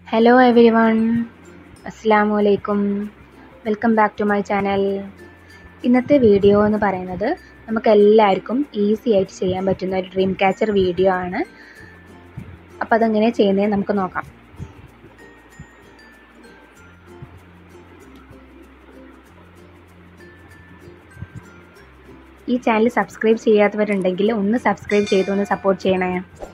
hello every everyone അസ്സാം വലൈക്കും welcome back to my channel ഇന്നത്തെ വീഡിയോ എന്ന് പറയുന്നത് നമുക്ക് എല്ലാവർക്കും ഈസി ആയിട്ട് ചെയ്യാൻ പറ്റുന്ന ഒരു ഡ്രീം ക്യാച്ചർ വീഡിയോ ആണ് അപ്പോൾ അതെങ്ങനെ ചെയ്യുന്നത് നമുക്ക് നോക്കാം ഈ ചാനൽ സബ്സ്ക്രൈബ് ചെയ്യാത്തവരുണ്ടെങ്കിൽ ഒന്ന് സബ്സ്ക്രൈബ് ചെയ്ത് ഒന്ന് സപ്പോർട്ട് ചെയ്യണേ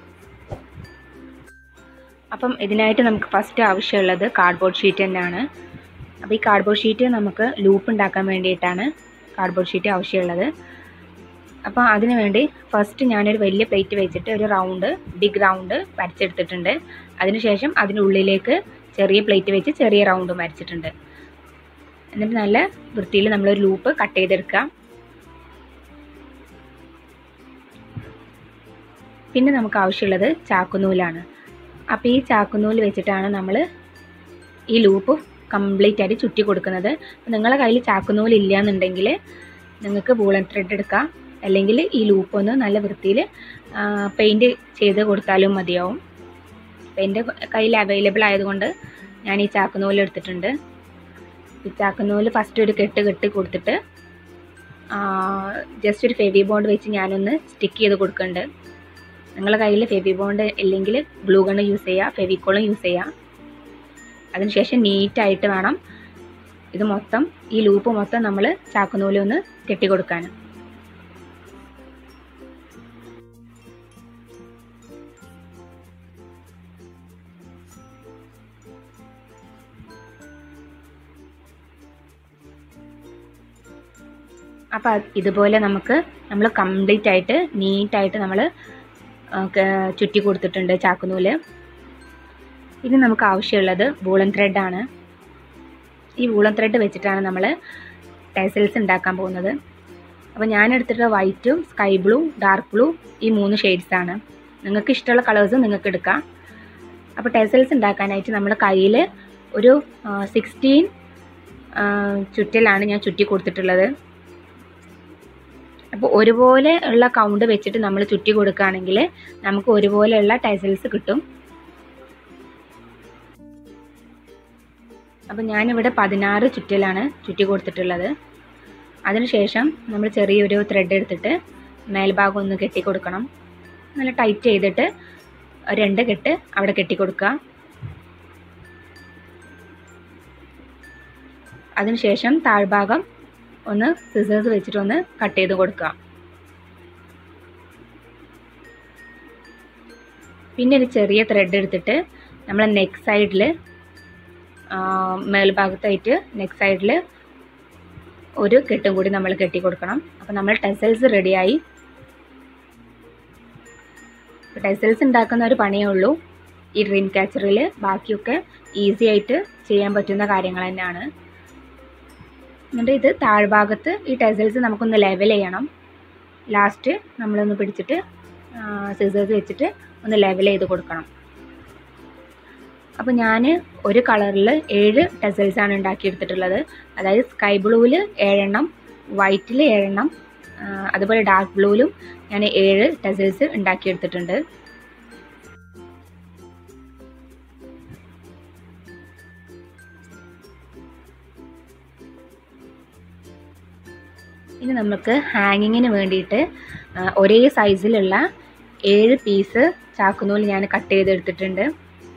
അപ്പം ഇതിനായിട്ട് നമുക്ക് ഫസ്റ്റ് ആവശ്യമുള്ളത് കാർഡ്ബോർഡ് ഷീറ്റ് തന്നെയാണ് അപ്പോൾ ഈ കാർഡ്ബോർഡ് ഷീറ്റ് നമുക്ക് ലൂപ്പ് ഉണ്ടാക്കാൻ വേണ്ടിയിട്ടാണ് കാർഡ്ബോർഡ് ഷീറ്റ് ആവശ്യമുള്ളത് അപ്പോൾ അതിന് വേണ്ടി ഫസ്റ്റ് ഞാനൊരു വലിയ പ്ലേറ്റ് വെച്ചിട്ട് ഒരു റൗണ്ട് ബിഗ് റൗണ്ട് വരച്ചെടുത്തിട്ടുണ്ട് അതിനുശേഷം അതിനുള്ളിലേക്ക് ചെറിയ പ്ലേറ്റ് വെച്ച് ചെറിയ റൗണ്ടും വരച്ചിട്ടുണ്ട് എന്നിട്ട് നല്ല വൃത്തിയിൽ നമ്മളൊരു ലൂപ്പ് കട്ട് ചെയ്തെടുക്കാം പിന്നെ നമുക്ക് ആവശ്യമുള്ളത് ചാക്കുനൂലാണ് അപ്പോൾ ഈ ചാക്കുനൂല് വെച്ചിട്ടാണ് നമ്മൾ ഈ ലൂപ്പ് കംപ്ലീറ്റ് ആയിട്ട് ചുറ്റി കൊടുക്കുന്നത് നിങ്ങളുടെ കയ്യിൽ ചാക്കുനൂല് ഇല്ല എന്നുണ്ടെങ്കിൽ നിങ്ങൾക്ക് വൂളൻ ത്രെഡ് എടുക്കാം അല്ലെങ്കിൽ ഈ ലൂപ്പ് ഒന്ന് നല്ല വൃത്തിയിൽ പെയിൻറ്റ് ചെയ്ത് കൊടുത്താലും മതിയാവും എൻ്റെ കയ്യിൽ അവൈലബിൾ ആയതുകൊണ്ട് ഞാൻ ഈ ചാക്കുനൂല് എടുത്തിട്ടുണ്ട് ഈ ചാക്കുനൂല് ഫസ്റ്റ് ഒരു കെട്ട് കെട്ടി കൊടുത്തിട്ട് ജസ്റ്റ് ഒരു ഫെവി ബോണ്ട് വെച്ച് ഞാനൊന്ന് സ്റ്റിക്ക് ചെയ്ത് കൊടുക്കുന്നുണ്ട് നിങ്ങളുടെ കയ്യിൽ ഫെവി ബോണ്ട് ഇല്ലെങ്കിൽ ഗ്ലൂ ഗണ്ണ് യൂസ് ചെയ്യുക ഫെവിക്കോളും യൂസ് ചെയ്യുക അതിനുശേഷം നീറ്റായിട്ട് വേണം ഇത് മൊത്തം ഈ ലൂപ്പ് മൊത്തം നമ്മൾ ചാക്കുനൂല് ഒന്ന് കെട്ടി കൊടുക്കാൻ അപ്പോൾ ഇതുപോലെ നമുക്ക് നമ്മൾ കംപ്ലീറ്റ് ആയിട്ട് നീറ്റായിട്ട് നമ്മൾ ചുറ്റി കൊടുത്തിട്ടുണ്ട് ചാക്കുനൂല് ഇനി നമുക്ക് ആവശ്യമുള്ളത് വൂളൻ ത്രെഡാണ് ഈ വൂളൻ ത്രെഡ് വെച്ചിട്ടാണ് നമ്മൾ ടെസൽസ് ഉണ്ടാക്കാൻ പോകുന്നത് അപ്പോൾ ഞാൻ എടുത്തിട്ടുള്ള വൈറ്റും സ്കൈ ബ്ലൂ ഡാർക്ക് ബ്ലൂ ഈ മൂന്ന് ഷെയ്ഡ്സാണ് നിങ്ങൾക്ക് ഇഷ്ടമുള്ള കളേഴ്സ് നിങ്ങൾക്ക് എടുക്കാം അപ്പോൾ ടെസൽസ് ഉണ്ടാക്കാനായിട്ട് നമ്മൾ കയ്യിൽ ഒരു സിക്സ്റ്റീൻ ചുറ്റലാണ് ഞാൻ ചുറ്റി കൊടുത്തിട്ടുള്ളത് അപ്പോൾ ഒരുപോലെ ഉള്ള കൗണ്ട് വെച്ചിട്ട് നമ്മൾ ചുറ്റി കൊടുക്കുകയാണെങ്കിൽ നമുക്ക് ഒരുപോലെയുള്ള ടൈസൽസ് കിട്ടും അപ്പോൾ ഞാനിവിടെ പതിനാറ് ചുറ്റലാണ് ചുറ്റി കൊടുത്തിട്ടുള്ളത് അതിനുശേഷം നമ്മൾ ചെറിയൊരു ത്രെഡ് എടുത്തിട്ട് മേൽഭാഗം ഒന്ന് കെട്ടി കൊടുക്കണം നല്ല ടൈറ്റ് ചെയ്തിട്ട് രണ്ട് കെട്ട് അവിടെ കെട്ടി കൊടുക്കുക അതിനുശേഷം താഴ്ഭാഗം ഒന്ന് സിസേഴ്സ് വെച്ചിട്ട് ഒന്ന് കട്ട് ചെയ്ത് കൊടുക്കുക പിന്നെ ഒരു ചെറിയ ത്രെഡ് എടുത്തിട്ട് നമ്മൾ നെക്ക് സൈഡിൽ മേൽഭാഗത്തായിട്ട് നെക്ക് സൈഡിൽ ഒരു കെട്ടും കൂടി നമ്മൾ കെട്ടി കൊടുക്കണം അപ്പോൾ നമ്മൾ ടെസൽസ് റെഡിയായി ടെസൽസ് ഉണ്ടാക്കുന്ന ഒരു പണിയേ ഉള്ളൂ ഈ ഡ്രീം ക്യാച്ചറിൽ ബാക്കിയൊക്കെ ഈസി ആയിട്ട് ചെയ്യാൻ പറ്റുന്ന കാര്യങ്ങൾ തന്നെയാണ് എന്നിട്ട് ഇത് താഴ്ഭാഗത്ത് ഈ ടെസൽസ് നമുക്കൊന്ന് ലെവൽ ചെയ്യണം ലാസ്റ്റ് നമ്മളൊന്ന് പിടിച്ചിട്ട് സിസേഴ്സ് വെച്ചിട്ട് ഒന്ന് ലെവൽ ചെയ്ത് കൊടുക്കണം അപ്പോൾ ഞാൻ ഒരു കളറിൽ ഏഴ് ടെസൽസാണ് ഉണ്ടാക്കിയെടുത്തിട്ടുള്ളത് അതായത് സ്കൈ ബ്ലൂവിൽ ഏഴെണ്ണം വൈറ്റിൽ ഏഴെണ്ണം അതുപോലെ ഡാർക്ക് ബ്ലൂവിലും ഞാൻ ഏഴ് ടെസൽസ് ഉണ്ടാക്കിയെടുത്തിട്ടുണ്ട് ഇനി നമുക്ക് ഹാങ്ങിങ്ങിന് വേണ്ടിയിട്ട് ഒരേ സൈസിലുള്ള ഏഴ് പീസ് ചാക്കുനൂൽ ഞാൻ കട്ട് ചെയ്തെടുത്തിട്ടുണ്ട്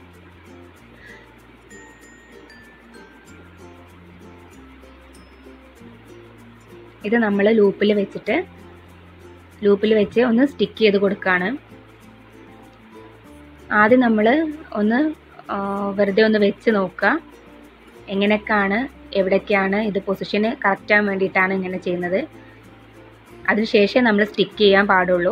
ഇത് നമ്മൾ ലൂപ്പിൽ വെച്ചിട്ട് ലൂപ്പിൽ വെച്ച് ഒന്ന് സ്റ്റിക്ക് ചെയ്ത് കൊടുക്കുകയാണ് ആദ്യം നമ്മൾ ഒന്ന് വെറുതെ ഒന്ന് വെച്ച് നോക്കുക എങ്ങനെയൊക്കെയാണ് എവിടേക്കാണ് ഇത് പൊസിഷന് കറക്റ്റ് ആകാൻ വേണ്ടിയിട്ടാണ് ഇങ്ങനെ ചെയ്യുന്നത് അതിനുശേഷം നമ്മൾ സ്റ്റിക്ക് ചെയ്യാൻ പാടുള്ളൂ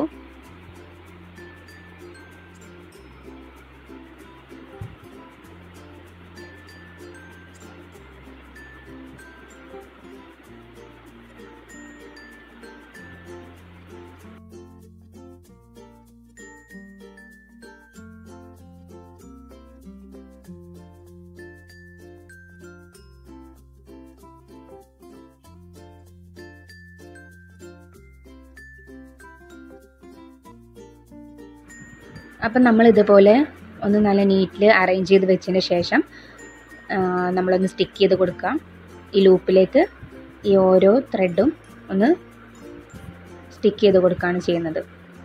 അപ്പം നമ്മൾ ഇതുപോലെ ഒന്ന് നല്ല നീറ്റിൽ അറേഞ്ച് ചെയ്ത് വെച്ചതിന് ശേഷം ആ, നമ്മളൊന്ന് സ്റ്റിക്ക് ചെയ്ത് കൊടുക്കാം ഈ ലൂപ്പിലേക്ക് ഈ ഓരോ ത്രെഡും ഒന്ന് സ്റ്റിക്ക് ചെയ്ത് കൊടുക്കുകയാണ് ചെയ്യുന്നത്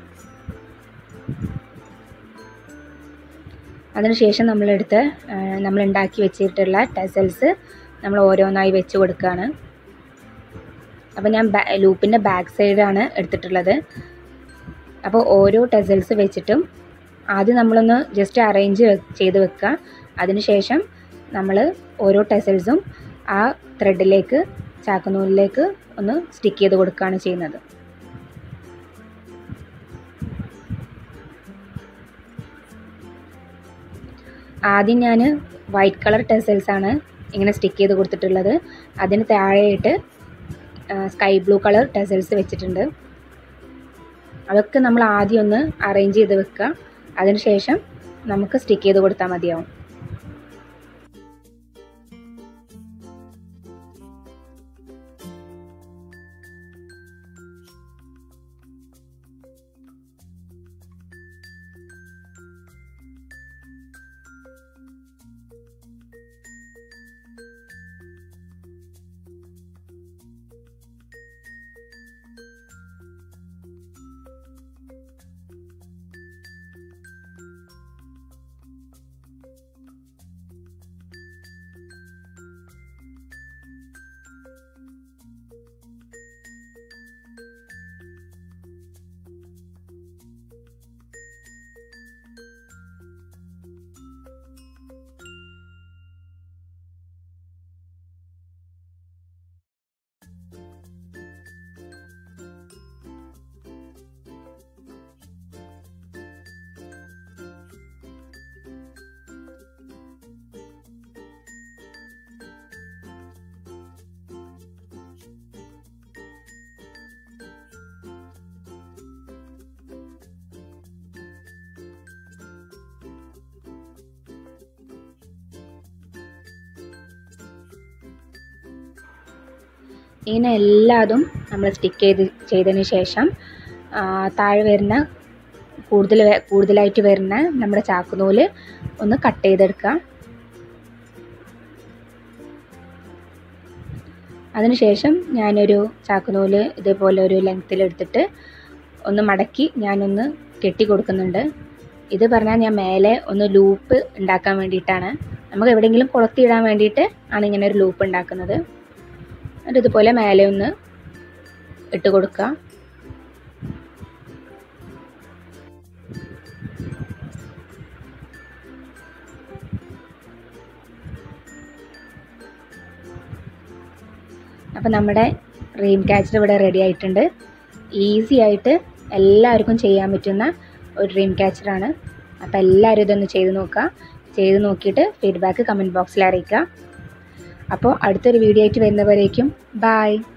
അതിനുശേഷം നമ്മളെടുത്ത് ആ, നമ്മൾ ഉണ്ടാക്കി വെച്ചിട്ടുള്ള ടെസൽസ് നമ്മൾ ഓരോന്നായി വെച്ച് കൊടുക്കുകയാണ് അപ്പോൾ ഞാൻ ലൂപ്പിൻ്റെ ബാക്ക് സൈഡാണ് എടുത്തിട്ടുള്ളത് അപ്പോൾ ഓരോ ടെസൽസ് വെച്ചിട്ടും ആദ്യം നമ്മളൊന്ന് ജസ്റ്റ് അറേഞ്ച് ചെയ്ത് വെക്കുക അതിനുശേഷം നമ്മൾ ഓരോ ടെസൽസും ആ ത്രെഡിലേക്ക് ചാക്കുനൂലിലേക്ക് ഒന്ന് സ്റ്റിക്ക് ചെയ്ത് കൊടുക്കുകയാണ് ചെയ്യുന്നത് ആദ്യം ഞാൻ വൈറ്റ് കളർ ടെസൽസ് ആണ് ഇങ്ങനെ സ്റ്റിക്ക് ചെയ്ത് കൊടുത്തിട്ടുള്ളത് അതിന് താഴെയിട്ട് സ്കൈ ബ്ലൂ കളർ ടെസൽസ് വെച്ചിട്ടുണ്ട് അതൊക്കെ നമ്മൾ ആദ്യം ഒന്ന് അറേഞ്ച് ചെയ്ത് വെക്കുക അതിനുശേഷം നമുക്ക് സ്റ്റിക്ക് ചെയ്ത് കൊടുത്താൽ മതിയാവും ഇങ്ങനെ എല്ലാതും നമ്മൾ സ്റ്റിക്ക് ചെയ്ത് ചെയ്തതിന് ശേഷം ആ, താഴെ വരുന്ന കൂടുതൽ വെ- കൂടുതലായിട്ട് വരുന്ന നമ്മുടെ ചാക്കുനൂല് ഒന്ന് കട്ട് ചെയ്തെടുക്കുക അതിനുശേഷം ഞാനൊരു ചാക്കുനൂല് ഇതേപോലെ ഒരു ലെങ്ത്തിലെടുത്തിട്ട് ഒന്ന് മടക്കി ഞാനൊന്ന് കെട്ടി കൊടുക്കുന്നുണ്ട് ഇത് പറഞ്ഞാൽ ഞാൻ മേലെ ഒന്ന് ലൂപ്പ് ഉണ്ടാക്കാൻ വേണ്ടിയിട്ടാണ് നമുക്ക് എവിടെയെങ്കിലും കൊളുത്തിയിടാൻ വേണ്ടിയിട്ട് ആണ് ഇങ്ങനെ ഒരു ലൂപ്പ് ഉണ്ടാക്കുന്നത് എന്നിട്ട് ഇതുപോലെ മേലെ ഒന്ന് ഇട്ട് കൊടുക്കുക അപ്പോൾ നമ്മുടെ റെയിൻ ക്യാച്ചർ ഇവിടെ റെഡി ആയിട്ടുണ്ട് ഈസി ആയിട്ട് എല്ലാവർക്കും ചെയ്യാൻ പറ്റുന്ന ഒരു ഡ്രീം ക്യാച്ചറാണ് അപ്പോൾ എല്ലാവരും ഇതൊന്ന് ചെയ്ത് നോക്കുക ചെയ്ത് നോക്കിയിട്ട് ഫീഡ്ബാക്ക് കമൻറ്റ് ബോക്സിൽ അറിയിക്കുക അപ്പോൾ അടുത്തൊരു വീഡിയോ ആയിട്ട് വരുന്നവരേക്കും ബായ്